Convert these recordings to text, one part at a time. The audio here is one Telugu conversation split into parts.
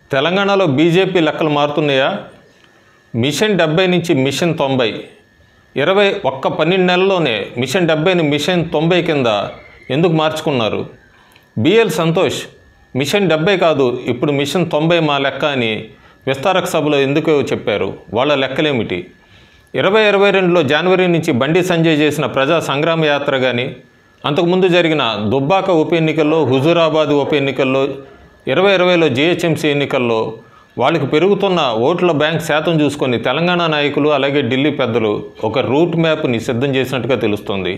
తెలంగాణలో బీజేపీ లెక్కలు మారుతున్నాయా మిషన్ డెబ్బై నుంచి మిషన్ తొంభై ఇరవై ఒక్క పన్నెండు నెలల్లోనే మిషన్ డెబ్బైని మిషన్ తొంభై కింద ఎందుకు మార్చుకున్నారు బిఎల్ సంతోష్ మిషన్ డెబ్బై కాదు ఇప్పుడు మిషన్ తొంభై మా లెక్క అని విస్తారక సభలో ఎందుకు చెప్పారు వాళ్ళ లెక్కలేమిటి ఇరవై ఇరవై రెండులో జనవరి నుంచి బండి సంజయ్ చేసిన ప్రజా సంగ్రామ యాత్ర కానీ అంతకుముందు జరిగిన దుబ్బాక ఉప ఎన్నికల్లో హుజూరాబాద్ ఉప ఎన్నికల్లో ఇరవై ఇరవైలో జిహెచ్ఎంసీ ఎన్నికల్లో వాళ్ళకి పెరుగుతున్న ఓట్ల బ్యాంక్ శాతం చూసుకొని తెలంగాణ నాయకులు అలాగే ఢిల్లీ పెద్దలు ఒక రూట్ మ్యాప్ని సిద్ధం చేసినట్టుగా తెలుస్తుంది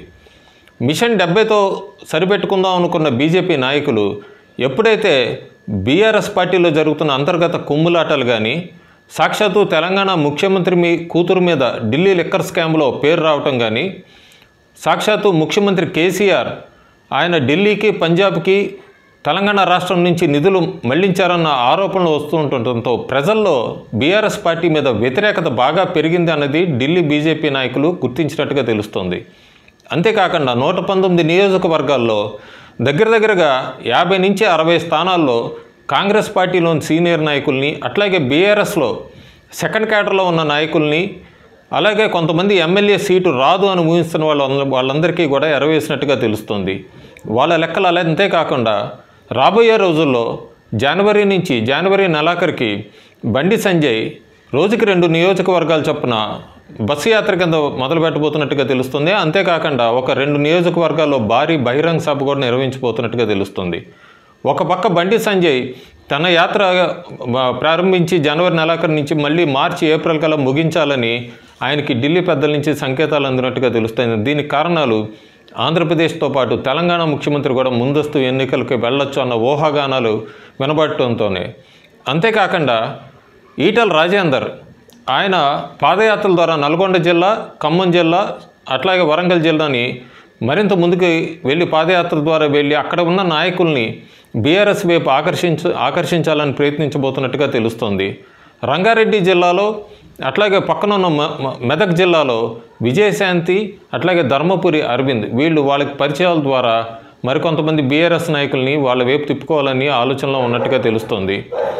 మిషన్ డెబ్బైతో సరిపెట్టుకుందాం అనుకున్న బీజేపీ నాయకులు ఎప్పుడైతే బీఆర్ఎస్ పార్టీలో జరుగుతున్న అంతర్గత కుమ్ములాటలు కానీ సాక్షాత్తు తెలంగాణ ముఖ్యమంత్రి మీ కూతురు మీద ఢిల్లీ లిక్కర్ స్కామ్లో పేరు రావటం కానీ సాక్షాత్తు ముఖ్యమంత్రి కేసీఆర్ ఆయన ఢిల్లీకి పంజాబ్కి తెలంగాణ రాష్ట్రం నుంచి నిధులు మళ్లించారన్న ఆరోపణలు వస్తూ ఉండటంతో ప్రజల్లో బీఆర్ఎస్ పార్టీ మీద వ్యతిరేకత బాగా పెరిగింది అన్నది ఢిల్లీ బీజేపీ నాయకులు గుర్తించినట్టుగా తెలుస్తోంది అంతేకాకుండా నూట పంతొమ్మిది నియోజకవర్గాల్లో దగ్గర దగ్గరగా యాభై నుంచి అరవై స్థానాల్లో కాంగ్రెస్ పార్టీలోని సీనియర్ నాయకుల్ని అట్లాగే బీఆర్ఎస్లో సెకండ్ క్యాడర్లో ఉన్న నాయకుల్ని అలాగే కొంతమంది ఎమ్మెల్యే సీటు రాదు అని ఊహిస్తున్న వాళ్ళ వాళ్ళందరికీ కూడా ఎరవేసినట్టుగా తెలుస్తుంది వాళ్ళ లెక్కలు అలా అంతేకాకుండా రాబోయే రోజుల్లో జనవరి నుంచి జనవరి నెలాఖరికి బండి సంజయ్ రోజుకి రెండు నియోజకవర్గాలు చొప్పున బస్సు యాత్ర కింద మొదలు పెట్టబోతున్నట్టుగా తెలుస్తుంది అంతేకాకుండా ఒక రెండు నియోజకవర్గాల్లో భారీ బహిరంగ సభ కూడా నిర్వహించబోతున్నట్టుగా తెలుస్తుంది ఒక పక్క బండి సంజయ్ తన యాత్ర ఆ, ప్రారంభించి జనవరి నెలాఖరు నుంచి మళ్ళీ మార్చి ఏప్రిల్ కల్లా ముగించాలని ఆయనకి ఢిల్లీ పెద్దల నుంచి సంకేతాలు అందినట్టుగా తెలుస్తుంది దీనికి కారణాలు ఆంధ్రప్రదేశ్తో పాటు తెలంగాణ ముఖ్యమంత్రి కూడా ముందస్తు ఎన్నికలకు వెళ్ళొచ్చు అన్న ఊహాగానాలు వినబడటంతోనే అంతేకాకుండా ఈటల రాజేందర్ ఆయన పాదయాత్రల ద్వారా నల్గొండ జిల్లా ఖమ్మం జిల్లా అట్లాగే వరంగల్ జిల్లాని మరింత ముందుకు వెళ్ళి పాదయాత్ర ద్వారా వెళ్ళి అక్కడ ఉన్న నాయకుల్ని బీఆర్ఎస్ వైపు ఆకర్షించ ఆకర్షించాలని ప్రయత్నించబోతున్నట్టుగా తెలుస్తోంది రంగారెడ్డి జిల్లాలో అట్లాగే పక్కన ఉన్న మ- మ- మెదక్ జిల్లాలో విజయశాంతి అట్లాగే ధర్మపురి అరవింద్ వీళ్ళు వాళ్ళకి పరిచయాల ద్వారా మరికొంతమంది బీఆర్ఎస్ నాయకుల్ని వాళ్ళ వైపు తిప్పుకోవాలని ఆలోచనలో ఉన్నట్టుగా తెలుస్తోంది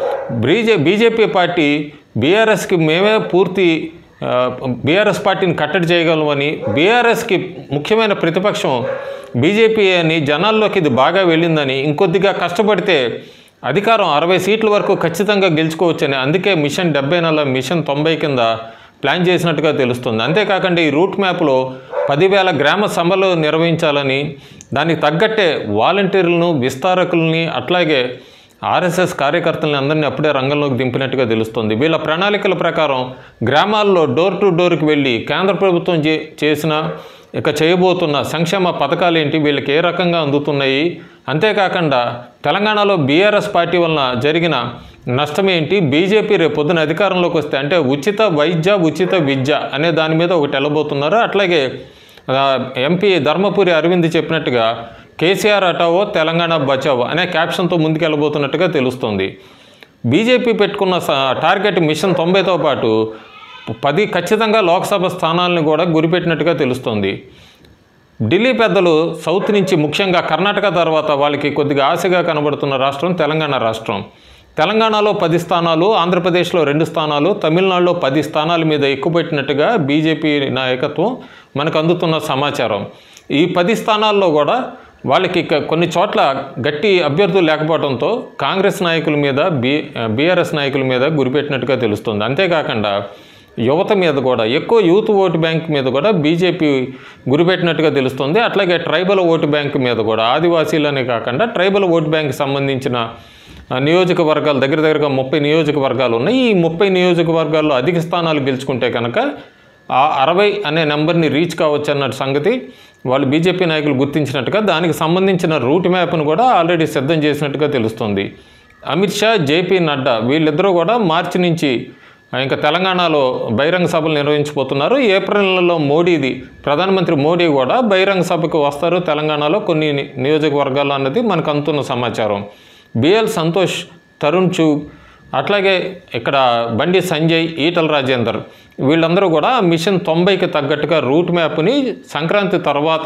బీజే బీజేపీ పార్టీ బీఆర్ఎస్కి మేమే పూర్తి ఆ, బీఆర్ఎస్ పార్టీని కట్టడి చేయగలమని బీఆర్ఎస్కి ముఖ్యమైన ప్రతిపక్షం బీజేపీ అని జనాల్లోకి ఇది బాగా వెళ్ళిందని ఇంకొద్దిగా కష్టపడితే అధికారం అరవై సీట్ల వరకు ఖచ్చితంగా గెలుచుకోవచ్చని అందుకే మిషన్ డెబ్బై నెలల మిషన్ తొంభై కింద ప్లాన్ చేసినట్టుగా తెలుస్తుంది అంతేకాకుండా ఈ రూట్ మ్యాప్లో పదివేల గ్రామ సభలు నిర్వహించాలని దానికి తగ్గట్టే వాలంటీర్లను విస్తారకుల్ని అట్లాగే ఆర్ఎస్ఎస్ కార్యకర్తలని అందరినీ అప్పుడే రంగంలోకి దింపినట్టుగా తెలుస్తుంది వీళ్ళ ప్రణాళికల ప్రకారం గ్రామాల్లో డోర్ టు డోర్కి వెళ్ళి కేంద్ర ప్రభుత్వం చే చేసిన ఇక చేయబోతున్న సంక్షేమ పథకాలు ఏంటి వీళ్ళకి ఏ రకంగా అందుతున్నాయి అంతేకాకుండా తెలంగాణలో బీఆర్ఎస్ పార్టీ వలన జరిగిన నష్టం ఏంటి బీజేపీ రేపు పొద్దున అధికారంలోకి వస్తే అంటే ఉచిత వైద్య ఉచిత విద్య అనే దాని మీద ఒకటి వెళ్ళబోతున్నారు అట్లాగే ఆ, ఎంపీ ధర్మపురి అరవింద్ చెప్పినట్టుగా కేసీఆర్ అటావో తెలంగాణ బచావో అనే క్యాప్షన్తో ముందుకెళ్ళబోతున్నట్టుగా తెలుస్తుంది బీజేపీ పెట్టుకున్న స- టార్గెట్ మిషన్ తొంభైతో పాటు పది ఖచ్చితంగా లోక్సభ స్థానాలను కూడా గురిపెట్టినట్టుగా తెలుస్తుంది ఢిల్లీ పెద్దలు సౌత్ నుంచి ముఖ్యంగా కర్ణాటక తర్వాత వాళ్ళకి కొద్దిగా ఆశగా కనబడుతున్న రాష్ట్రం తెలంగాణ రాష్ట్రం తెలంగాణలో పది స్థానాలు ఆంధ్రప్రదేశ్లో రెండు స్థానాలు తమిళనాడులో పది స్థానాల మీద ఎక్కువ పెట్టినట్టుగా బీజేపీ నాయకత్వం మనకు అందుతున్న సమాచారం ఈ పది స్థానాల్లో కూడా వాళ్ళకి ఇక కొన్ని చోట్ల గట్టి అభ్యర్థులు లేకపోవడంతో కాంగ్రెస్ నాయకుల మీద బీ బీఆర్ఎస్ నాయకుల మీద గురిపెట్టినట్టుగా తెలుస్తుంది అంతేకాకుండా యువత మీద కూడా ఎక్కువ యూత్ ఓటు బ్యాంక్ మీద కూడా బీజేపీ గురిపెట్టినట్టుగా తెలుస్తుంది అట్లాగే ట్రైబల్ ఓటు బ్యాంక్ మీద కూడా ఆదివాసీలనే కాకుండా ట్రైబల్ ఓటు బ్యాంక్ సంబంధించిన ఆ, నియోజకవర్గాలు దగ్గర దగ్గరగా ముప్పై నియోజకవర్గాలు ఉన్నాయి ఈ ముప్పై నియోజకవర్గాల్లో అధిక స్థానాలు గెలుచుకుంటే కనుక ఆ అరవై అనే నెంబర్ని రీచ్ కావచ్చు అన్న సంగతి వాళ్ళు బీజేపీ నాయకులు గుర్తించినట్టుగా దానికి సంబంధించిన రూట్ మ్యాప్ను కూడా ఆల్రెడీ సిద్ధం చేసినట్టుగా తెలుస్తుంది అమిత్ షా జేపీ నడ్డా వీళ్ళిద్దరూ కూడా మార్చి నుంచి ఇంకా తెలంగాణలో బహిరంగ సభలు నిర్వహించబోతున్నారు ఏప్రిల్ నెలలో మోడీది ప్రధానమంత్రి మోడీ కూడా బహిరంగ సభకు వస్తారు తెలంగాణలో కొన్ని ని- నియోజకవర్గాలు అన్నది మనకు అందుతున్న సమాచారం బిఎల్ సంతోష్ తరుణ్ చూ అట్లాగే ఇక్కడ బండి సంజయ్ ఈటల రాజేందర్ వీళ్ళందరూ కూడా మిషన్ తొంభైకి తగ్గట్టుగా రూట్ మ్యాప్ని సంక్రాంతి తర్వాత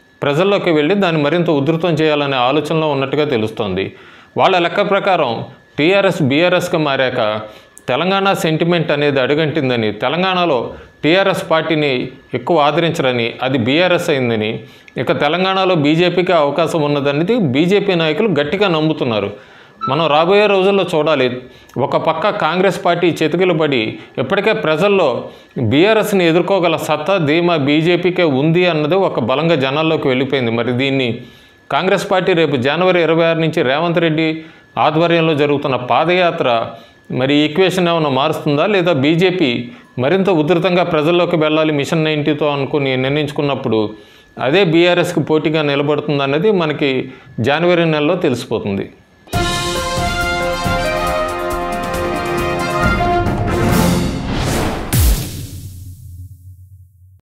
ప్రజల్లోకి వెళ్ళి దాన్ని మరింత ఉధృతం చేయాలనే ఆలోచనలో ఉన్నట్టుగా తెలుస్తోంది వాళ్ళ లెక్క ప్రకారం టీఆర్ఎస్ బీఆర్ఎస్గా మారాక తెలంగాణ సెంటిమెంట్ అనేది అడుగంటిందని తెలంగాణలో టీఆర్ఎస్ పార్టీని ఎక్కువ ఆదరించరని అది బీఆర్ఎస్ అయిందని ఇక తెలంగాణలో బీజేపీకి అవకాశం ఉన్నదనేది బీజేపీ నాయకులు గట్టిగా నమ్ముతున్నారు మనం రాబోయే రోజుల్లో చూడాలి ఒక పక్క కాంగ్రెస్ పార్టీ చెతికిలబడి ఇప్పటికే ప్రజల్లో బీఆర్ఎస్ని ఎదుర్కోగల సత్తా ధీమా బీజేపీకే ఉంది అన్నది ఒక బలంగా జనాల్లోకి వెళ్ళిపోయింది మరి దీన్ని కాంగ్రెస్ పార్టీ రేపు జనవరి ఇరవై ఆరు నుంచి రేవంత్ రెడ్డి ఆధ్వర్యంలో జరుగుతున్న పాదయాత్ర మరి ఈక్వేషన్ ఏమైనా మారుస్తుందా లేదా బీజేపీ మరింత ఉధృతంగా ప్రజల్లోకి వెళ్ళాలి మిషన్ నైంటీతో అనుకుని నిర్ణయించుకున్నప్పుడు అదే బీఆర్ఎస్కి పోటీగా నిలబడుతుందన్నది మనకి జనవరి నెలలో తెలిసిపోతుంది